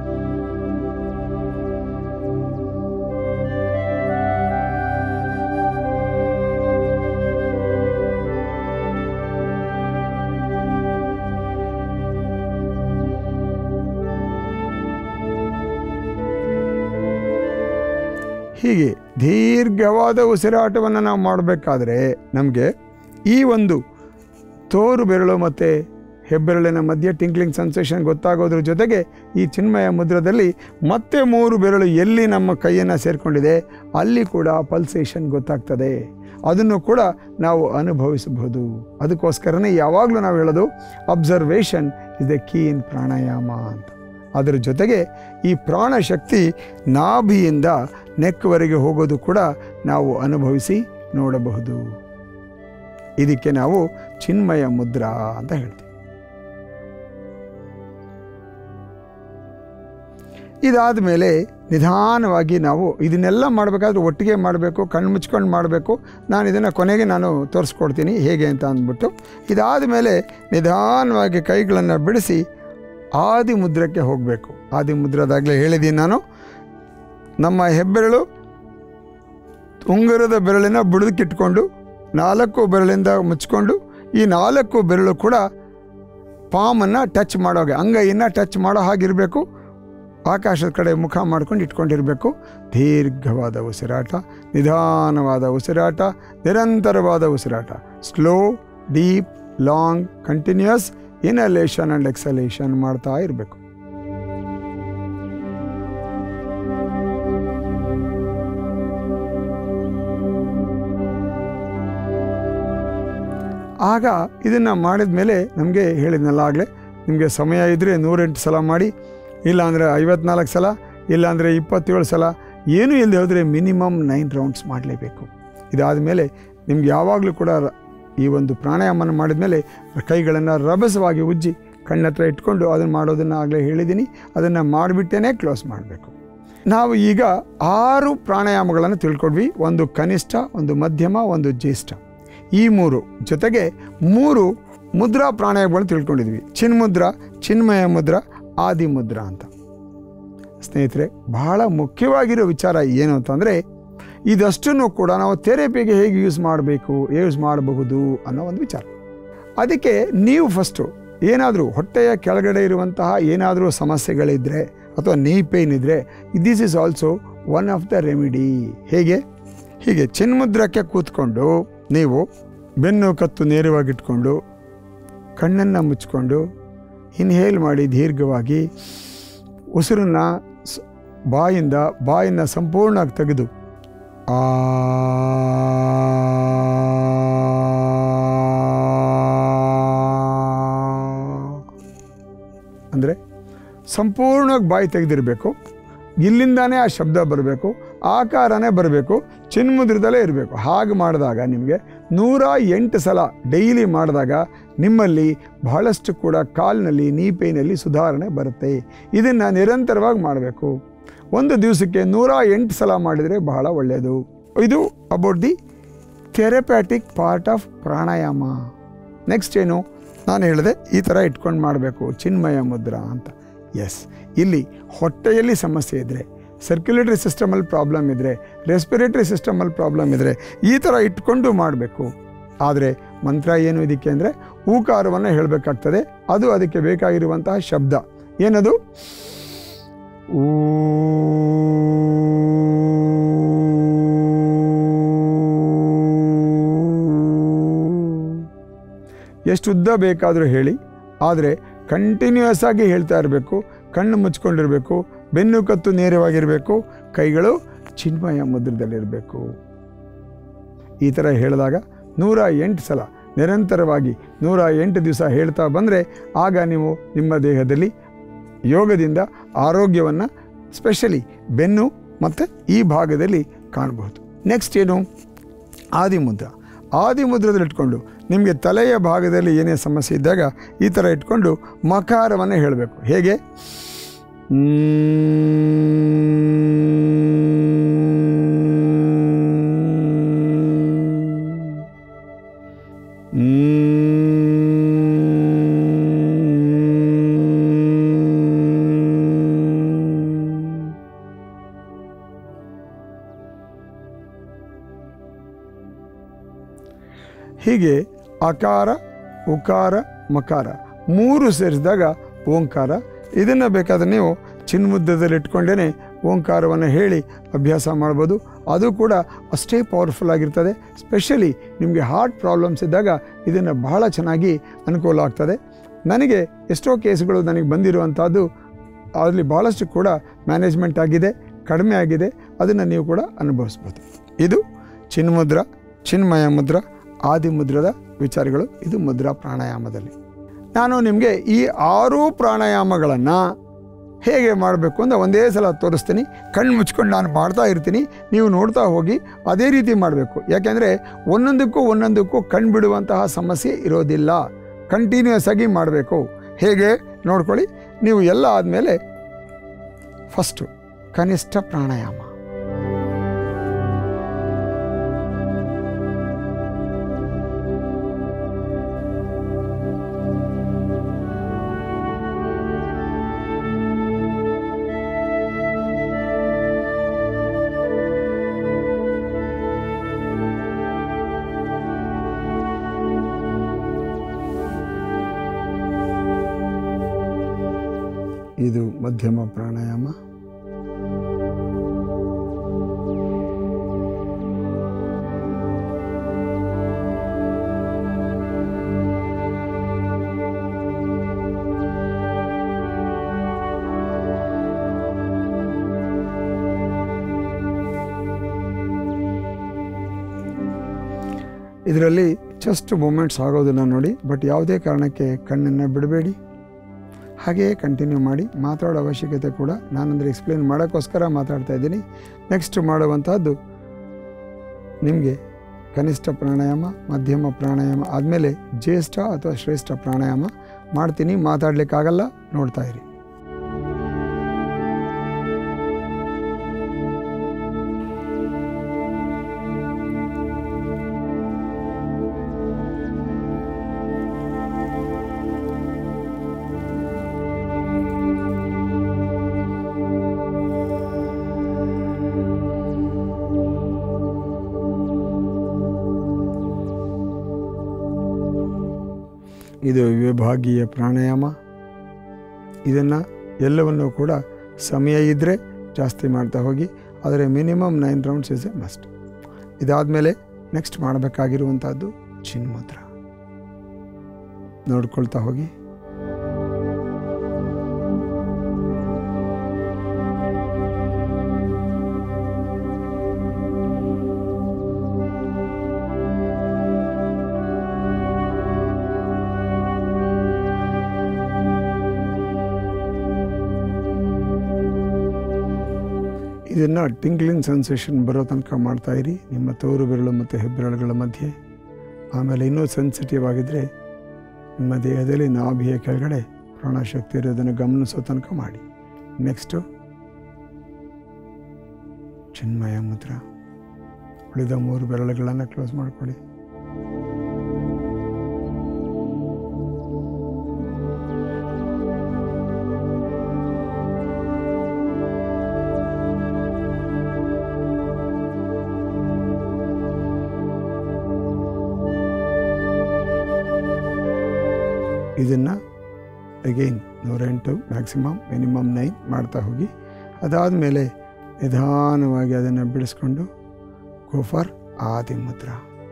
ಹೀಗೆ ದೀರ್ಘವಾದ ಉಸಿರಾಟವನ್ನು ನಾವು ಮಾಡಬೇಕಾದ್ರೆ ನಮಗೆ ಈ ಒಂದು ತೋರು ಬೆರಳು ಮತ್ತು ಹೆಬ್ಬೆರಳಿನ ಮಧ್ಯೆ ಟಿಂಕ್ಲಿಂಗ್ ಸೆನ್ಸೇಷನ್ ಗೊತ್ತಾಗೋದ್ರ ಜೊತೆಗೆ ಈ ಚಿನ್ಮಯ ಮುದ್ರದಲ್ಲಿ ಮತ್ತೆ ಮೂರು ಬೆರಳು ಎಲ್ಲಿ ನಮ್ಮ ಕೈಯನ್ನು ಸೇರಿಕೊಂಡಿದೆ ಅಲ್ಲಿ ಕೂಡ ಪಲ್ಸೇಷನ್ ಗೊತ್ತಾಗ್ತದೆ ಅದನ್ನು ಕೂಡ ನಾವು ಅನುಭವಿಸಬಹುದು ಅದಕ್ಕೋಸ್ಕರನೇ ಯಾವಾಗಲೂ ನಾವು ಹೇಳೋದು observation is the key in pranayama ಅಂತ ಅದರ ಜೊತೆಗೆ ಈ ಪ್ರಾಣಶಕ್ತಿ ನಾಭಿಯಿಂದ ನೆಕ್ವರೆಗೆ ಹೋಗೋದು ಕೂಡ ನಾವು ಅನುಭವಿಸಿ ನೋಡಬಹುದು ಇದಕ್ಕೆ ನಾವು ಚಿನ್ಮಯ ಮುದ್ರಾ ಅಂತ ಹೇಳ್ತೀವಿ ಇದಾದ ಮೇಲೆ ನಿಧಾನವಾಗಿ ನಾವು ಇದನ್ನೆಲ್ಲ ಮಾಡಬೇಕಾದ್ರೆ ಒಟ್ಟಿಗೆ ಮಾಡಬೇಕು ಕಣ್ಣು ಮುಚ್ಕೊಂಡು ಮಾಡಬೇಕು ನಾನು ಇದನ್ನು ಕೊನೆಗೆ ನಾನು ತೋರಿಸ್ಕೊಡ್ತೀನಿ ಹೇಗೆ ಅಂತ ಅಂದ್ಬಿಟ್ಟು ಇದಾದ ಮೇಲೆ ನಿಧಾನವಾಗಿ ಕೈಗಳನ್ನು ಬಿಡಿಸಿ ಆದಿ ಮುದ್ರಕ್ಕೆ ಹೋಗಬೇಕು ಆದಿ ಮುದ್ರದಾಗಲೇ ಹೇಳಿದ್ದೀನಿ ನಾನು ನಮ್ಮ ಹೆಬ್ಬೆರಳು ಉಂಗುರದ ಬೆರಳಿನ ಬುಡದಕ್ಕಿಟ್ಕೊಂಡು ನಾಲ್ಕು ಬೆರಳಿಂದ ಮುಚ್ಕೊಂಡು ಈ ನಾಲ್ಕು ಬೆರಳು ಕೂಡ ಪಾಮನ್ನು ಟಚ್ ಮಾಡೋಗೆ ಅಂಗೈಯನ್ನು ಟಚ್ ಮಾಡೋ ಹಾಗಿರಬೇಕು ಆಕಾಶದ ಕಡೆ ಮುಖ ಮಾಡ್ಕೊಂಡು ಇಟ್ಕೊಂಡಿರಬೇಕು ದೀರ್ಘವಾದ ಉಸಿರಾಟ ನಿಧಾನವಾದ ಉಸಿರಾಟ ನಿರಂತರವಾದ ಉಸಿರಾಟ slow deep long continuous inhalation and exhalation ಮಾಡ್ತಾ ಇರಬೇಕು ಆಗ ಇದನ್ನು ಮಾಡಿದ ಮೇಲೆ ನಮಗೆ ಹೇಳಿದ್ನಲ್ಲ ಆಗಲೇ ನಿಮಗೆ ಸಮಯ ಇದ್ದರೆ ನೂರೆಂಟು ಸಲ ಮಾಡಿ ಇಲ್ಲಾಂದರೆ ಐವತ್ನಾಲ್ಕು ಸಲ ಇಲ್ಲಾಂದರೆ ಇಪ್ಪತ್ತೇಳು ಸಲ ಏನೂ ಇಲ್ಲದೆ ಹೋದರೆ ಮಿನಿಮಮ್ ನೈನ್ ರೌಂಡ್ಸ್ ಮಾಡಲೇಬೇಕು ಇದಾದ ಮೇಲೆ ನಿಮ್ಗೆ ಯಾವಾಗಲೂ ಕೂಡ ರ- ಈ ಒಂದು ಪ್ರಾಣಾಯಾಮನ ಮಾಡಿದ ಮೇಲೆ ಕೈಗಳನ್ನು ರಭಸವಾಗಿ ಉಜ್ಜಿ ಕಣ್ಣತ್ರ ಇಟ್ಕೊಂಡು ಅದನ್ನು ಮಾಡೋದನ್ನು ಆಗಲೇ ಹೇಳಿದ್ದೀನಿ ಅದನ್ನು ಮಾಡಿಬಿಟ್ಟೇ ಕ್ಲೋಸ್ ಮಾಡಬೇಕು ನಾವು ಈಗ ಆರು ಪ್ರಾಣಾಯಾಮಗಳನ್ನು ತಿಳ್ಕೊಂಡ್ವಿ ಒಂದು ಕನಿಷ್ಠ ಒಂದು ಮಧ್ಯಮ ಒಂದು ಜ್ಯೇಷ್ಠ ಈ ಮೂರು ಜೊತೆಗೆ ಮೂರು ಮುದ್ರಾ ಪ್ರಾಣಾಯಾಮಗಳನ್ನು ತಿಳ್ಕೊಂಡಿದ್ವಿ ಚಿನ್ಮುದ್ರಾ ಚಿನ್ಮಯ ಮುದ್ರಾ ಆದಿಮುದ್ರಾ ಅಂತ ಸ್ನೇಹಿತರೆ ಬಹಳ ಮುಖ್ಯವಾಗಿರೋ ವಿಚಾರ ಏನು ಅಂತಂದರೆ ಇದಷ್ಟನ್ನು ಕೂಡ ನಾವು ಥೆರಪಿಗೆ ಹೇಗೆ ಯೂಸ್ ಮಾಡಬೇಕು ಯೂಸ್ ಮಾಡಬಹುದು ಅನ್ನೋ ಒಂದು ವಿಚಾರ ಅದಕ್ಕೆ ನೀವು ಫಸ್ಟು ಏನಾದರೂ ಹೊಟ್ಟೆಯ ಕೆಳಗಡೆ ಇರುವಂತಹ ಏನಾದರೂ ಸಮಸ್ಯೆಗಳಿದ್ದರೆ ಅಥವಾ ನೀ ಪೇಯ್ನ್ ಇದ್ದರೆ this is also one of the remedy ಹೇಗೆ ಹೀಗೆ ಚಿನ್ಮುದ್ರಕ್ಕೆ ಕೂತ್ಕೊಂಡು ನೀವು ಬೆನ್ನು ಕತ್ತು ನೇರವಾಗಿಟ್ಕೊಂಡು ಕಣ್ಣನ್ನು ಮುಚ್ಕೊಂಡು ಇನ್ಹೇಲ್ ಮಾಡಿ ದೀರ್ಘವಾಗಿ ಉಸಿರನ್ನು ಸ್- ಬಾಯಿಂದ ಬಾಯನ್ನು ಸಂಪೂರ್ಣವಾಗಿ ತೆಗೆದು ಆ ಅಂದರೆ ಸಂಪೂರ್ಣವಾಗಿ ಬಾಯಿ ತೆಗೆದಿರಬೇಕು ಇಲ್ಲಿಂದಾನೇ ಆ ಶಬ್ದ ಬರಬೇಕು ಆಕಾರನೇ ಬರಬೇಕು ಚಿನ್ಮುದ್ರದಲ್ಲೇ ಇರಬೇಕು ಹಾಗೆ ಮಾಡಿದಾಗ ನಿಮಗೆ ನೂರ ಎಂಟು ಸಲ ಡೈಲಿ ಮಾಡಿದಾಗ ನಿಮ್ಮಲ್ಲಿ ಬಹಳಷ್ಟು ಕೂಡ ಕಾಲಿನಲ್ಲಿ ನೀ ಪೈನಲ್ಲಿ ಸುಧಾರಣೆ ಬರುತ್ತೆ ಇದನ್ನು ನಿರಂತರವಾಗಿ ಮಾಡಬೇಕು ಒಂದು ದಿವಸಕ್ಕೆ ನೂರ ಎಂಟು ಸಲ ಮಾಡಿದರೆ ಬಹಳ ಒಳ್ಳೆಯದು ಇದು about the therapeutic part of pranayama next ಏನು ನಾನು ಹೇಳಿದೆ ಈ ಥರ ಇಟ್ಕೊಂಡು ಮಾಡಬೇಕು ಚಿನ್ಮಯ ಮುದ್ರಾ ಅಂತ ಎಸ್ ಇಲ್ಲಿ ಹೊಟ್ಟೆಯಲ್ಲಿ ಸಮಸ್ಯೆ ಇದ್ದರೆ ಸರ್ಕ್ಯುಲೇಟರಿ ಸಿಸ್ಟಮಲ್ಲಿ ಪ್ರಾಬ್ಲಮ್ ಇದ್ದರೆ ರೆಸ್ಪಿರೇಟರಿ ಸಿಸ್ಟಮಲ್ಲಿ ಪ್ರಾಬ್ಲಮ್ ಇದ್ದರೆ ಈ ಥರ ಇಟ್ಕೊಂಡು ಮಾಡಬೇಕು ಆದರೆ ಮಂತ್ರ ಏನು ಇದಕ್ಕೆ ಅಂದರೆ ಹೂಕಾರವನ್ನು ಹೇಳಬೇಕಾಗ್ತದೆ ಅದು ಅದಕ್ಕೆ ಬೇಕಾಗಿರುವಂತಹ ಶಬ್ದ ಏನದು ಊ ಎಷ್ಟು ಉದ್ದ ಬೇಕಾದರೂ ಹೇಳಿ ಆದರೆ ಕಂಟಿನ್ಯೂಯಸ್ ಆಗಿ ಹೇಳ್ತಾ ಇರಬೇಕು ಕಣ್ಣು ಮುಚ್ಕೊಂಡಿರಬೇಕು ಬೆನ್ನು ಕತ್ತು ನೇರವಾಗಿರಬೇಕು ಕೈಗಳು ಚಿನ್ಮಯ ಮುದ್ರದಲ್ಲಿರಬೇಕು ಈ ಥರ ಹೇಳಿದಾಗ ನೂರ ಎಂಟು ಸಲ ನಿರಂತರವಾಗಿ ನೂರ ಎಂಟು ದಿವಸ ಹೇಳ್ತಾ ಬಂದರೆ ಆಗ ನೀವು ನಿಮ್ಮ ದೇಹದಲ್ಲಿ ಯೋಗದಿಂದ ಆರೋಗ್ಯವನ್ನು ಸ್ಪೆಷಲಿ ಬೆನ್ನು ಮತ್ತು ಈ ಭಾಗದಲ್ಲಿ ಕಾಣಬಹುದು ನೆಕ್ಸ್ಟ್ ಏನು ಆದಿಮುದ್ರ ಆದಿಮುದ್ರದಲ್ಲಿ ಇಟ್ಕೊಂಡು ನಿಮಗೆ ತಲೆಯ ಭಾಗದಲ್ಲಿ ಏನೇ ಸಮಸ್ಯೆ ಇದ್ದಾಗ ಈ ಥರ ಇಟ್ಕೊಂಡು ಮಕಾರವನ್ನು ಹೇಳಬೇಕು ಹೇಗೆ ಹೀಗೆ ಅಕಾರ ಉಕಾರ ಮಕಾರ ಮೂರು ಸೇರಿಸಿದಾಗ ಓಂಕಾರ ಇದನ್ನು ಬೇಕಾದರೆ ನೀವು ಚಿನ್ಮುದ್ರದಲ್ಲಿ ಇಟ್ಕೊಂಡೇ ಓಂಕಾರವನ್ನು ಹೇಳಿ ಅಭ್ಯಾಸ ಮಾಡ್ಬೋದು ಅದು ಕೂಡ ಅಷ್ಟೇ ಪವರ್ಫುಲ್ ಆಗಿರ್ತದೆ ಸ್ಪೆಷಲಿ ನಿಮಗೆ ಹಾರ್ಟ್ ಪ್ರಾಬ್ಲಮ್ಸ್ ಇದ್ದಾಗ ಇದನ್ನು ಬಹಳ ಚೆನ್ನಾಗಿ ಅನುಕೂಲ ಆಗ್ತದೆ ನನಗೆ ಎಷ್ಟೋ ಕೇಸ್ಗಳು ನನಗೆ ಬಂದಿರುವಂಥದ್ದು ಅದರಲ್ಲಿ ಭಾಳಷ್ಟು ಕೂಡ ಮ್ಯಾನೇಜ್ಮೆಂಟ್ ಆಗಿದೆ ಕಡಿಮೆ ಆಗಿದೆ ಅದನ್ನು ನೀವು ಕೂಡ ಅನುಭವಿಸ್ಬೋದು ಇದು ಚಿನ್ಮುದ್ರ ಚಿನ್ಮಯ ಮುದ್ರ ಆದಿಮುದ್ರದ ವಿಚಾರಗಳು ಇದು ಮುದ್ರಾ ಪ್ರಾಣಾಯಾಮದಲ್ಲಿ ನಾನು ನಿಮಗೆ ಈ ಆರೂ ಪ್ರಾಣಾಯಾಮಗಳನ್ನು ಹೇಗೆ ಮಾಡಬೇಕು ಅಂತ ಒಂದೇ ಸಲ ತೋರಿಸ್ತೀನಿ ಕಣ್ಣು ಮುಚ್ಕೊಂಡು ನಾನು ಮಾಡ್ತಾ ಇರ್ತೀನಿ ನೀವು ನೋಡ್ತಾ ಹೋಗಿ ಅದೇ ರೀತಿ ಮಾಡಬೇಕು ಯಾಕೆಂದರೆ ಒಂದೊಂದಕ್ಕೂ ಒಂದೊಂದಕ್ಕೂ ಕಣ್ಣು ಬಿಡುವಂತಹ ಸಮಸ್ಯೆ ಇರೋದಿಲ್ಲ ಕಂಟಿನ್ಯೂಸ್ ಆಗಿ ಮಾಡಬೇಕು ಹೇಗೆ ನೋಡ್ಕೊಳ್ಳಿ ನೀವು ಎಲ್ಲ ಆದಮೇಲೆ ಫಸ್ಟು ಕನಿಷ್ಠ ಪ್ರಾಣಾಯಾಮ ಇದು ಮಧ್ಯಮ ಪ್ರಾಣಾಯಾಮ ಇದರಲ್ಲಿ ಜಸ್ಟ್ ಮೂಮೆಂಟ್ಸ್ ಆಗೋದನ್ನು ನೋಡಿ ಬಟ್ ಯಾವುದೇ ಕಾರಣಕ್ಕೆ ಕಣ್ಣನ್ನು ಬಿಡಬೇಡಿ ಹಾಗೆಯೇ ಕಂಟಿನ್ಯೂ ಮಾಡಿ ಮಾತಾಡೋ ಅವಶ್ಯಕತೆ ಕೂಡ ನಾನಂದರೆ ಎಕ್ಸ್ಪ್ಲೇನ್ ಮಾಡೋಕ್ಕೋಸ್ಕರ ಮಾತಾಡ್ತಾ ಇದ್ದೀನಿ ನೆಕ್ಸ್ಟ್ ಮಾಡುವಂಥದ್ದು ನಿಮಗೆ ಕನಿಷ್ಠ ಪ್ರಾಣಾಯಾಮ ಮಧ್ಯಮ ಪ್ರಾಣಾಯಾಮ ಆದಮೇಲೆ ಜ್ಯೇಷ್ಠ ಅಥವಾ ಶ್ರೇಷ್ಠ ಪ್ರಾಣಾಯಾಮ ಮಾಡ್ತೀನಿ ಮಾತಾಡಲಿಕ್ಕಾಗಲ್ಲ ನೋಡ್ತಾ ಇರಿ ಇದು ವಿಭಾಗೀಯ ಪ್ರಾಣಾಯಾಮ ಇದನ್ನು ಎಲ್ಲವನ್ನೂ ಕೂಡ ಸಮಯ ಇದ್ದರೆ ಜಾಸ್ತಿ ಮಾಡ್ತಾ ಹೋಗಿ ಆದರೆ minimum nine rounds is a must ಇದಾದಮೇಲೆ ನೆಕ್ಸ್ಟ್ ಮಾಡಬೇಕಾಗಿರುವಂಥದ್ದು ಚಿನ್ಮುದ್ರ ನೋಡ್ಕೊಳ್ತಾ ಹೋಗಿ ಇದನ್ನು ಟಿಂಕ್ಲಿಂಗ್ ಸೆನ್ಸೇಷನ್ ಬರೋ ತನಕ ಮಾಡ್ತಾ ಇರಿ ನಿಮ್ಮ ತೋರು ಬೆರಳು ಮತ್ತು ಹೆಬ್ಬೆರಳುಗಳ ಮಧ್ಯೆ ಆಮೇಲೆ ಇನ್ನೂ ಸೆನ್ಸಿಟಿವ್ ಆಗಿದ್ದರೆ ನಿಮ್ಮ ದೇಹದಲ್ಲಿ ನಾಭಿಯ ಕೆಳಗಡೆ ಪ್ರಾಣಶಕ್ತಿ ಇರೋದನ್ನು ಗಮನಿಸೋ ತನಕ ಮಾಡಿ ನೆಕ್ಸ್ಟು ಚಿನ್ಮಯ ಮುದ್ರ ಉಳಿದ ಮೂರು ಬೆರಳುಗಳನ್ನು ಕ್ಲೋಸ್ ಮಾಡ್ಕೊಳ್ಳಿ ಇದನ್ನು ಅಗೈನ್ ನೂರೆಂಟು ಮ್ಯಾಕ್ಸಿಮಮ್ ಮಿನಿಮಮ್ ನೈನ್ ಮಾಡ್ತಾ ಹೋಗಿ ಅದಾದಮೇಲೆ ನಿಧಾನವಾಗಿ ಅದನ್ನು ಬಿಡಿಸ್ಕೊಂಡು ಗೋ ಫಾರ್ ಆದಿಮುದ್ರ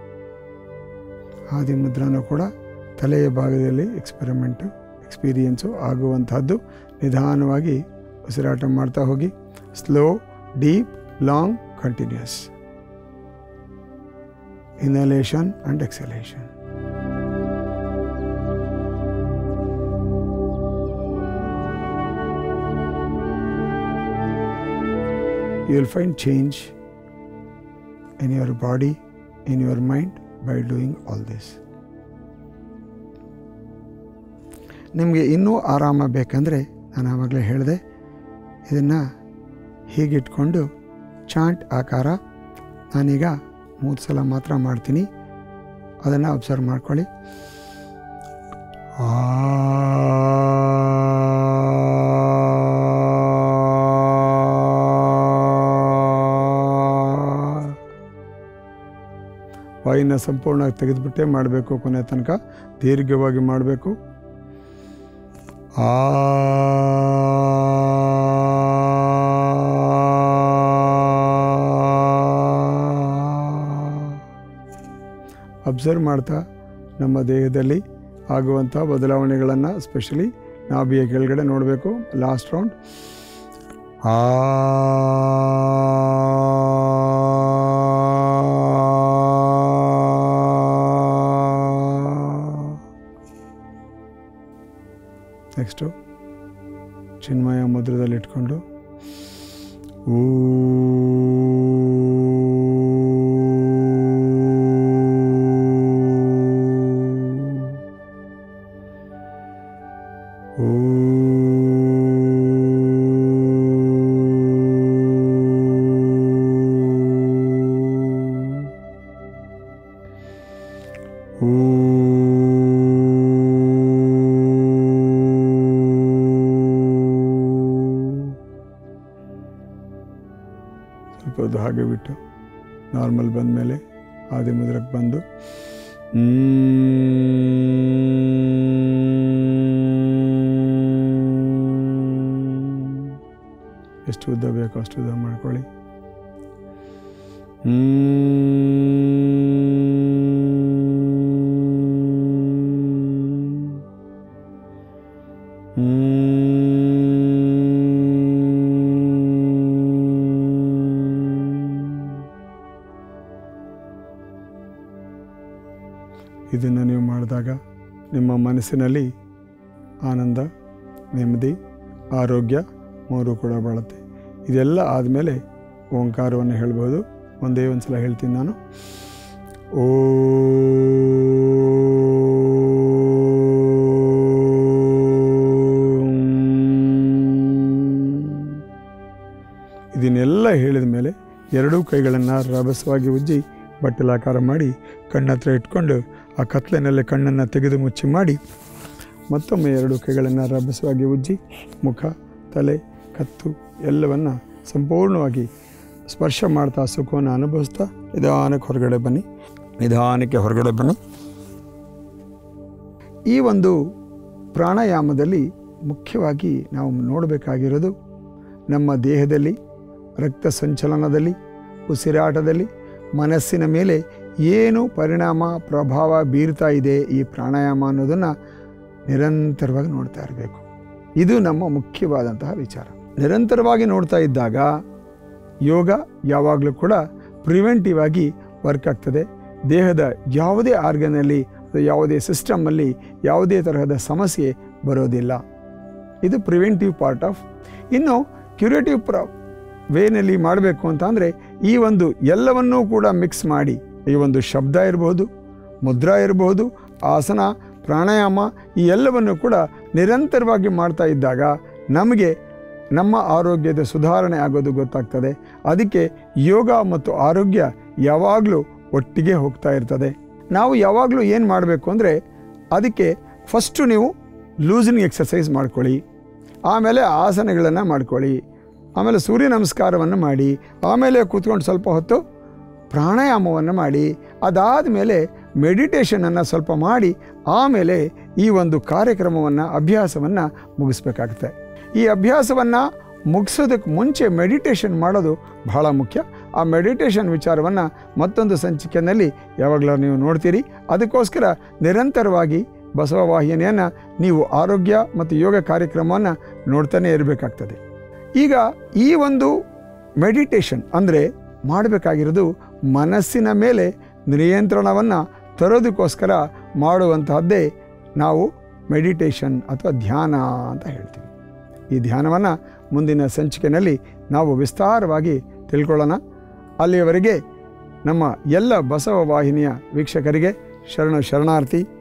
ಆದಿಮುದ್ರನೂ ಕೂಡ ತಲೆಯ ಭಾಗದಲ್ಲಿ ಎಕ್ಸ್ಪೆರಿಮೆಂಟು ಎಕ್ಸ್ಪೀರಿಯನ್ಸು ಆಗುವಂತಹದ್ದು ನಿಧಾನವಾಗಿ ಉಸಿರಾಟ ಮಾಡ್ತಾ ಹೋಗಿ slow deep long continuous inhalation and exhalation you will find change in your body, in your mind by doing all this. ನಿಮಗೆ ಇನ್ನೂ ಆರಾಮ ಬೇಕಂದರೆ ನಾನು ಆವಾಗಲೇ ಹೇಳಿದೆ ಇದನ್ನು ಹೀಗಿಟ್ಕೊಂಡು ಚಾಂಟ್ ಆಕಾರ ನಾನೀಗ ಮೂರು ಸಲ ಮಾತ್ರ ಮಾಡ್ತೀನಿ ಅದನ್ನು ಅಬ್ಸರ್ವ್ ಮಾಡ್ಕೊಳ್ಳಿ ಬಾಯಿನ ಸಂಪೂರ್ಣವಾಗಿ ತೆಗೆದುಬಿಟ್ಟೆ ಮಾಡಬೇಕು ಕೊನೆ ತನಕ ದೀರ್ಘವಾಗಿ ಮಾಡಬೇಕು ಆ ಅಬ್ಸರ್ವ್ ಮಾಡ್ತಾ ನಮ್ಮ ದೇಹದಲ್ಲಿ ಆಗುವಂಥ ಬದಲಾವಣೆಗಳನ್ನು ಸ್ಪೆಷಲಿ ನಾಭಿಯ ಕೆಳಗಡೆ ನೋಡಬೇಕು ಲಾಸ್ಟ್ ರೌಂಡ್ ಆ ನೆಕ್ಸ್ಟು ಚಿನ್ಮಯ ಮುದ್ರದಲ್ಲಿ ಇಟ್ಕೊಂಡು ಊ ಸ್ವಲ್ಪ ಹೊತ್ತು ಹಾಗೆ ಬಿಟ್ಟು ನಾರ್ಮಲ್ ಬಂದ ಮೇಲೆ ಆದಿ ಮುದ್ರಕ್ಕೆ ಬಂದು ಎಷ್ಟು ಉದ್ದ ಬೇಕೋ ಅಷ್ಟು ಉದ್ದ ಮಾಡ್ಕೊಳ್ಳಿ ಇದನ್ನು ನೀವು ಮಾಡಿದಾಗ ನಿಮ್ಮ ಮನಸ್ಸಿನಲ್ಲಿ ಆನಂದ ನೆಮ್ಮದಿ ಆರೋಗ್ಯ ಮೂರು ಕೂಡ ಬಾಳುತ್ತೆ ಇದೆಲ್ಲ ಆದಮೇಲೆ ಓಂಕಾರವನ್ನು ಹೇಳ್ಬೋದು ಒಂದೇ ಒಂದು ಸಲ ಹೇಳ್ತೀನಿ ನಾನು ಓ ಇದನ್ನೆಲ್ಲ ಹೇಳಿದ ಮೇಲೆ ಎರಡೂ ಕೈಗಳನ್ನು ರಭಸವಾಗಿ ಉಜ್ಜಿ ಬಟ್ಟಲಾಕಾರ ಮಾಡಿ ಕಣ್ಣತ್ರ ಇಟ್ಕೊಂಡು ಆ ಕತ್ಲೆನಲ್ಲೇ ಕಣ್ಣನ್ನು ತೆಗೆದು ಮುಚ್ಚಿ ಮಾಡಿ ಮತ್ತೊಮ್ಮೆ ಎರಡು ಕೈಗಳನ್ನು ರಭಸವಾಗಿ ಉಜ್ಜಿ ಮುಖ ತಲೆ ಕತ್ತು ಎಲ್ಲವನ್ನು ಸಂಪೂರ್ಣವಾಗಿ ಸ್ಪರ್ಶ ಮಾಡ್ತಾ ಸುಖವನ್ನು ಅನುಭವಿಸ್ತಾ ನಿಧಾನಕ್ಕೆ ಹೊರಗಡೆ ಬನ್ನಿ ನಿಧಾನಕ್ಕೆ ಹೊರಗಡೆ ಬನ್ನಿ ಈ ಒಂದು ಪ್ರಾಣಾಯಾಮದಲ್ಲಿ ಮುಖ್ಯವಾಗಿ ನಾವು ನೋಡಬೇಕಾಗಿರೋದು ನಮ್ಮ ದೇಹದಲ್ಲಿ ರಕ್ತ ಸಂಚಲನದಲ್ಲಿ ಉಸಿರಾಟದಲ್ಲಿ ಮನಸ್ಸಿನ ಮೇಲೆ ಏನು ಪರಿಣಾಮ ಪ್ರಭಾವ ಬೀರ್ತಾ ಇದೆ ಈ ಪ್ರಾಣಾಯಾಮ ಅನ್ನೋದನ್ನು ನಿರಂತರವಾಗಿ ನೋಡ್ತಾ ಇರಬೇಕು ಇದು ನಮ್ಮ ಮುಖ್ಯವಾದಂತಹ ವಿಚಾರ ನಿರಂತರವಾಗಿ ನೋಡ್ತಾ ಇದ್ದಾಗ ಯೋಗ ಯಾವಾಗಲೂ ಕೂಡ ಪ್ರಿವೆಂಟಿವ್ ಆಗಿ ವರ್ಕ್ ಆಗ್ತದೆ ದೇಹದ ಯಾವುದೇ ಆರ್ಗನಲ್ಲಿ ಅಥವಾ ಯಾವುದೇ ಸಿಸ್ಟಮಲ್ಲಿ ಯಾವುದೇ ತರಹದ ಸಮಸ್ಯೆ ಬರೋದಿಲ್ಲ ಇದು ಪ್ರಿವೆಂಟಿವ್ ಪಾರ್ಟ್ ಆಫ್ ಇನ್ನು ಕ್ಯೂರೇಟಿವ್ ಪ್ರ ವೇನಲ್ಲಿ ಮಾಡಬೇಕು ಅಂತ ಅಂದರೆ ಈ ಒಂದು ಎಲ್ಲವನ್ನೂ ಕೂಡ ಮಿಕ್ಸ್ ಮಾಡಿ ಈ ಒಂದು ಶಬ್ದ ಇರಬಹುದು ಮುದ್ರಾ ಇರಬಹುದು ಆಸನ ಪ್ರಾಣಾಯಾಮ ಈ ಎಲ್ಲವನ್ನು ಕೂಡ ನಿರಂತರವಾಗಿ ಮಾಡ್ತಾ ಇದ್ದಾಗ ನಮಗೆ ನಮ್ಮ ಆರೋಗ್ಯದ ಸುಧಾರಣೆ ಆಗೋದು ಗೊತ್ತಾಗ್ತದೆ ಅದಕ್ಕೆ ಯೋಗ ಮತ್ತು ಆರೋಗ್ಯ ಯಾವಾಗಲೂ ಒಟ್ಟಿಗೆ ಹೋಗ್ತಾ ಇರ್ತದೆ ನಾವು ಯಾವಾಗಲೂ ಏನು ಮಾಡಬೇಕು ಅಂದರೆ ಅದಕ್ಕೆ ಫಸ್ಟು ನೀವು ಲೂಸಿಂಗ್ ಎಕ್ಸಸೈಸ್ ಮಾಡ್ಕೊಳ್ಳಿ ಆಮೇಲೆ ಆಸನಗಳನ್ನು ಮಾಡ್ಕೊಳ್ಳಿ ಆಮೇಲೆ ಸೂರ್ಯ ನಮಸ್ಕಾರವನ್ನು ಮಾಡಿ ಆಮೇಲೆ ಕೂತ್ಕೊಂಡು ಸ್ವಲ್ಪ ಹೊತ್ತು ಪ್ರಾಣಾಯಾಮವನ್ನು ಮಾಡಿ ಅದಾದ ಮೇಲೆ ಮೆಡಿಟೇಷನನ್ನು ಸ್ವಲ್ಪ ಮಾಡಿ ಆಮೇಲೆ ಈ ಒಂದು ಕಾರ್ಯಕ್ರಮವನ್ನು ಅಭ್ಯಾಸವನ್ನು ಮುಗಿಸ್ಬೇಕಾಗುತ್ತೆ ಈ ಅಭ್ಯಾಸವನ್ನು ಮುಗಿಸೋದಕ್ಕೆ ಮುಂಚೆ ಮೆಡಿಟೇಷನ್ ಮಾಡೋದು ಬಹಳ ಮುಖ್ಯ ಆ ಮೆಡಿಟೇಷನ್ ವಿಚಾರವನ್ನು ಮತ್ತೊಂದು ಸಂಚಿಕೆಯಲ್ಲಿ ಯಾವಾಗಲೂ ನೀವು ನೋಡ್ತೀರಿ ಅದಕ್ಕೋಸ್ಕರ ನಿರಂತರವಾಗಿ ಬಸವ ವಾಹಿನಿಯನ್ನು ನೀವು ಆರೋಗ್ಯ ಮತ್ತು ಯೋಗ ಕಾರ್ಯಕ್ರಮವನ್ನು ನೋಡ್ತಾನೆ ಇರಬೇಕಾಗ್ತದೆ ಈಗ ಈ ಒಂದು ಮೆಡಿಟೇಷನ್ ಅಂದರೆ ಮಾಡಬೇಕಾಗಿರೋದು ಮನಸ್ಸಿನ ಮೇಲೆ ನಿಯಂತ್ರಣವನ್ನು ತರೋದಕ್ಕೋಸ್ಕರ ಮಾಡುವಂತಹದ್ದೇ ನಾವು ಮೆಡಿಟೇಷನ್ ಅಥವಾ ಧ್ಯಾನ ಅಂತ ಹೇಳ್ತೀವಿ ಈ ಧ್ಯಾನವನ್ನು ಮುಂದಿನ ಸಂಚಿಕೆಯಲ್ಲಿ ನಾವು ವಿಸ್ತಾರವಾಗಿ ತಿಳ್ಕೊಳ್ಳೋಣ ಅಲ್ಲಿಯವರೆಗೆ ನಮ್ಮ ಎಲ್ಲ ಬಸವ ವಾಹಿನಿಯ ವೀಕ್ಷಕರಿಗೆ ಶರಣ ಶರಣಾರ್ಥಿ